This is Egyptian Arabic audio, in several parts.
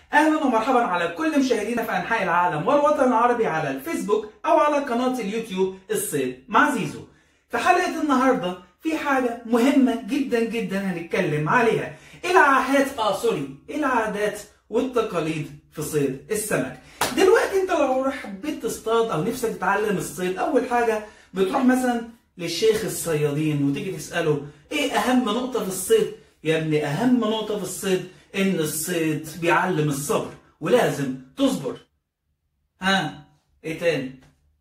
اهلا ومرحبا على كل مشاهدينا في انحاء العالم والوطن العربي على الفيسبوك او على قناه اليوتيوب الصيد مع زيزو في حلقه النهارده في حاجه مهمه جدا جدا هنتكلم عليها العادات اه سوري العادات والتقاليد في صيد السمك دلوقتي انت لو حبيت تصطاد او نفسك تتعلم الصيد اول حاجه بتروح مثلا للشيخ الصيادين وتيجي تساله ايه اهم نقطه في الصيد يا ابني اهم نقطه في الصيد ان الصيد بيعلم الصبر ولازم تصبر ها ايه تاني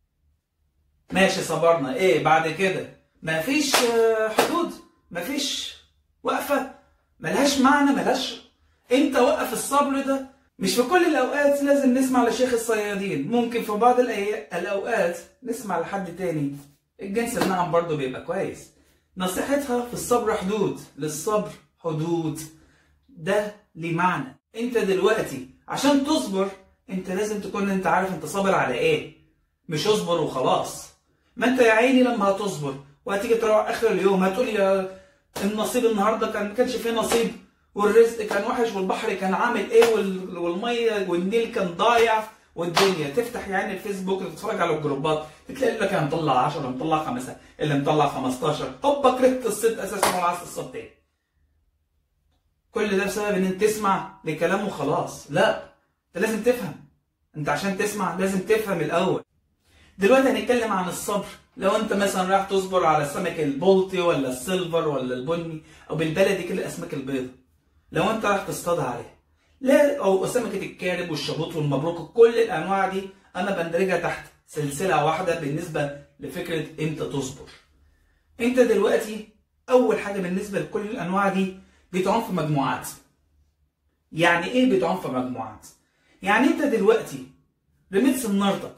ماشي صبرنا ايه بعد كده مفيش آه، حدود مفيش وقفه ملهاش معنى ملهاش انت وقف الصبر ده مش في كل الاوقات لازم نسمع لشيخ الصيادين ممكن في بعض الأي- الاوقات نسمع لحد تاني الجنس النعم برضه بيبقى كويس نصيحتها في الصبر حدود للصبر حدود ده ليه معنى انت دلوقتي عشان تصبر انت لازم تكون انت عارف انت صابر على ايه مش اصبر وخلاص ما انت يا عيني لما هتصبر وهتيجي تروح اخر اليوم هتقول يا النصيب النهارده كان ما كانش فيه نصيب والرزق كان وحش والبحر كان عامل ايه وال- والميه والنيل كان ضايع والدنيا تفتح يعني الفيسبوك تتفرج على الجروبات تلاقي لك انا مطلع 10 مطلع 5 اللي مطلع 15 هوبا كرهت الصيد اساسا ولا عايز تصطاد تاني كل ده بسبب ان انت تسمع لكلامه خلاص لا انت لازم تفهم انت عشان تسمع لازم تفهم الاول دلوقتي هنتكلم عن الصبر لو انت مثلا رايح تصبر على السمك البلطي ولا السيلفر ولا البني او بالبلدي كده الاسماك البيضاء لو انت رايح تصطاد عليها لا او سمكه الكارب والشبوط والمبروك كل الانواع دي انا بندرجها تحت سلسله واحده بالنسبه لفكره امتى تصبر انت دلوقتي اول حاجه بالنسبه لكل الانواع دي بتعوم في مجموعات يعني ايه بتعوم في مجموعات يعني انت دلوقتي رميت سنارتك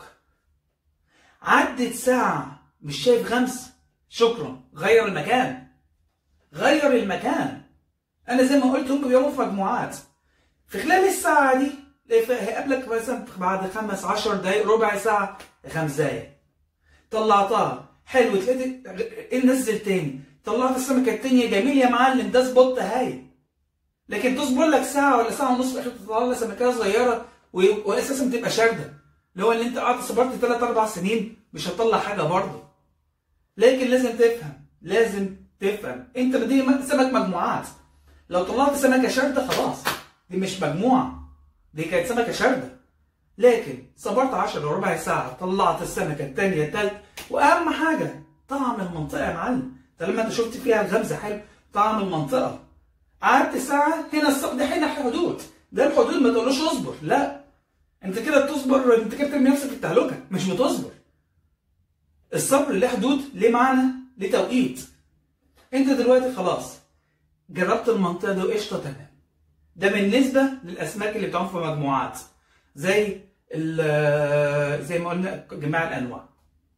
عدت ساعة مش شايف غمس شكرا غير المكان غير المكان انا زي ما قلت هم بيعوموا في مجموعات في خلال الساعة دي هيقابلك مثلا بعد خمس عشر دقايق ربع ساعة خمس دقايق طلعتها حلو تلاقي ايه نزل تاني طلعت السمكة التانية جميل يا معلم ده سبوت هاي لكن تصبر لك ساعة ولا ساعة ونص في الآخر تطلع لك سمكية صغيرة و- وأساسا بتبقى شاردة اللي هو اللي أنت قعدت صبرت تلات أربع سنين مش هتطلع حاجة برضه لكن لازم تفهم لازم تفهم أنت دي سمك مجموعات لو طلعت سمكة شاردة خلاص دي مش مجموعة دي كانت سمكة شاردة لكن صبرت 10 وربع ساعة طلعت السمكة التانية التالتة وأهم حاجة طعم المنطقة يا معلم ده لما أنت شفت فيها الغمزة حلو طعم المنطقة قعدت ساعة هنا الصبر ده هنا حدود ده الحدود ما تقولوش اصبر لا انت كده بتصبر انت كده بترمي نفسك في التهلكة مش بتصبر الصبر له حدود ليه معنى ليه توقيت انت دلوقتي خلاص جربت المنطقة دي وقشطة تمام ده بالنسبة للأسماك اللي بتعوم في مجموعات زي ال- زي ما قلنا جميع الأنواع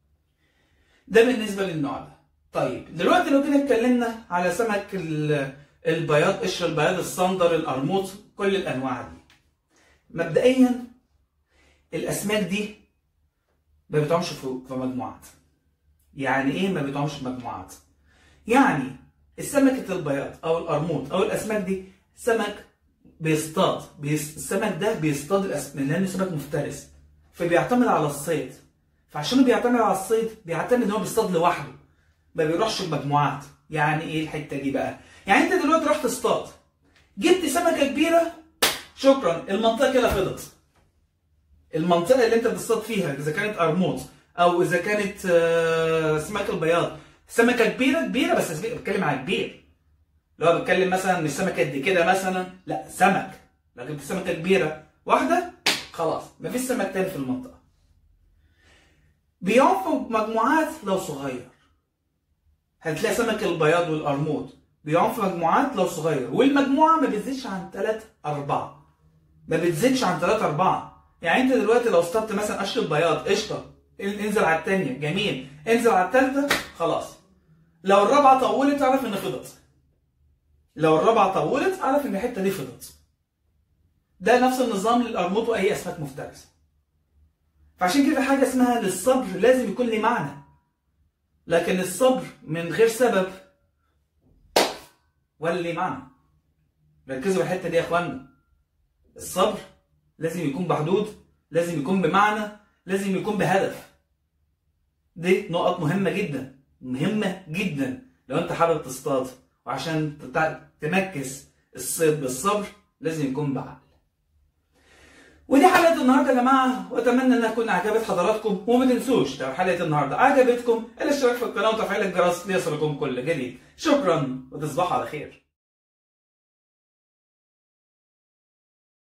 ده بالنسبة للنوع ده طيب دلوقتي لو كده اتكلمنا على سمك ال- البياض قشر البياض الصندر القرموط كل الانواع دي مبدئيا الاسماك دي ما بتعومش في في مجموعات يعني ايه ما بتعومش في مجموعات يعني السمكة البياض او القرموط او الاسماك دي سمك بيصطاد بيس... السمك ده بيصطاد الاسماك لانه سمك مفترس فبيعتمد على الصيد فعشان بيعتمد على الصيد بيعتمد ان هو بيصطاد لوحده ما بيروحش بمجموعات يعني ايه الحته دي بقى يعني انت دلوقتي رحت تصطاد جبت سمكه كبيره شكرا المنطقه كده فضت المنطقه اللي انت بتصطاد فيها اذا كانت قرموط او اذا كانت آه، سمك البياض سمكه كبيره كبيره بس أسماك- بتكلم على كبير لو بتكلم مثلا مش سمكه قد كده مثلا لا سمك لو جبت سمكه كبيره واحده خلاص مفيش سمك تاني في المنطقه بيعوم في مجموعات لو صغير هتلاقي سمك البياض والقرموط بيعوم في مجموعات لو صغير والمجموعه ما بتزيدش عن 3 4 ما بتزيدش عن 3 4 يعني انت دلوقتي لو اصطدت مثلا قشر البياض قشطه ان- انزل على الثانيه جميل انزل على الثالثه خلاص لو الرابعه طولت اعرف ان فضت لو الرابعه طولت اعرف ان الحته دي فضت ده نفس النظام للقرموط واي اسماك مفترسه فعشان كده حاجه اسمها للصبر لازم يكون ليه معنى لكن الصبر من غير سبب ولا ليه معنى ركزوا في الحته دي يا اخوانا الصبر لازم يكون بحدود لازم يكون بمعنى لازم يكون بهدف دي نقط مهمة جدا مهمة جدا لو انت حابب تصطاد وعشان تتع- تمكس الصيد بالصبر لازم يكون بعقل ودي حلقة النهاردة يا جماعة وأتمنى إنها تكون عجبت حضراتكم وما تنسوش لو حلقة النهاردة عجبتكم الاشتراك في القناة وتفعيل الجرس ليصلكم كل جديد شكرا وتصبحوا على خير